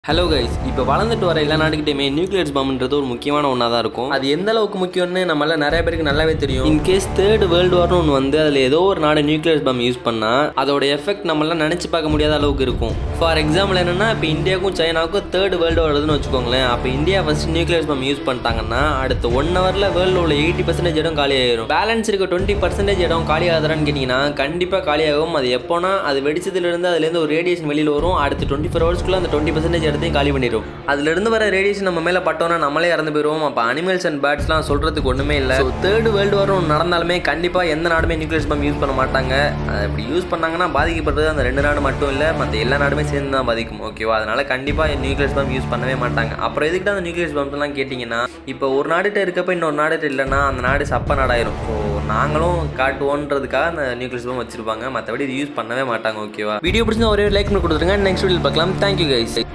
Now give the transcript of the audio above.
hello guys இப்போ வளர்ந்துட்டு வர எல்லா நாட்டுக்கிட்டையுமே நியூக்ளியர்ஸ் பாம்ன்றது ஒரு முக்கியமான ஒன்றா தான் இருக்கும் அது எந்த அளவுக்கு முக்கியம்னு நம்மள நிறைய பேருக்கு நல்லாவே தெரியும் இன் கேஸ் தேர்ட் வேர்ல்டு வார்னு ஒன்று வந்து அதில் ஏதோ ஒரு நாடு நியூக்ளியர்ஸ் பாம் யூஸ் பண்ணால் அதோட எஃபெக்ட் நம்மளாம் நினச்சி பார்க்க முடியாத அளவுக்கு இருக்கும் ஃபார் எக்ஸாம்பிள் என்னன்னா இப்போ இந்தியாவுக்கும் சைனாவுக்கும் தேர்ட் வேர்ல்டு வருதுன்னு வச்சுக்கோங்களேன் அப்போ India first nuclears bomb use பண்ணிட்டாங்கன்னா அடுத்த ஒன் ஹவரில் வேர்ல்டு உள்ள எயிட்டி பர்சன்டேஜ் இடம் காலியாயிரும் பேலன்ஸ் இருக்க டுவெண்ட்டி பர்சன்டேஜ் இடம் காலியாகுதான்னு கேட்டிங்கன்னா கண்டிப்பாக காலியாகும் அது எப்போனா அது வெடிச்சதுலேருந்து அதுலேருந்து ஒரு ரேடியேஷன் வெளியில் வரும் அடுத்து டுவெண்ட்டி ஃபோர் ஹவர்ஸ்க்குள்ள அந்த டுவெண்ட்டி பர்சன்டேஜ் இடத்தையும் காலி பண்ணிடும் அதுலேருந்து வர ரேடியேஷன் நம்ம மேலே பட்டோம்னா நம்மளே இறந்து போயிடுவோம் அப்போ அனிமல்ஸ் அண்ட் பேர்ட்ஸ்லாம் சொல்கிறதுக்கு ஒன்றுமே இல்லை ஸோ தேர்ட் வேர்ல்டு வார் ஒன்று நடந்தாலுமே கண்டிப்பாக எந்த நாடுமே நியூக்ளியஸ் பம் யூஸ் பண்ண மாட்டாங்க அது அப்படி யூஸ் பண்ணாங்கன்னா பாதிக்கப்படுறது அந்த ரெண்டு நாடு மட்டும் இல்லை மற்ற எல்லா நாடுமே சேர்ந்து தான் பாதிக்கும் ஓகேவா அதனால கண்டிப்பாக நியூக்ளியஸ் பம் யூஸ் பண்ணவே மாட்டாங்க அப்புறம் எதுக்கு அந்த நியூக்ளியஸ் பம்ப்லாம் கேட்டிங்கன்னா இப்போ ஒரு நாடுகிட்ட இருக்கப்ப இன்னொரு நாடுகிட்ட இல்லைன்னா அந்த நாடு சப்ப நாடாயிரும் ஸோ நாங்களும் காட்டுவோன்றதுக்காக அந்த நியூக்ளியஸ் பம் வச்சிருப்பாங்க மற்றபடி இது யூஸ் பண்ணவே மாட்டாங்க ஓகேவா வீடியோ பிடிச்சா ஒரே லைக் பண்ணி கொடுத்துருங்க நெக்ஸ்ட் வீடியோ பார்க்கலாம் தேங்க்யூ கைஸ்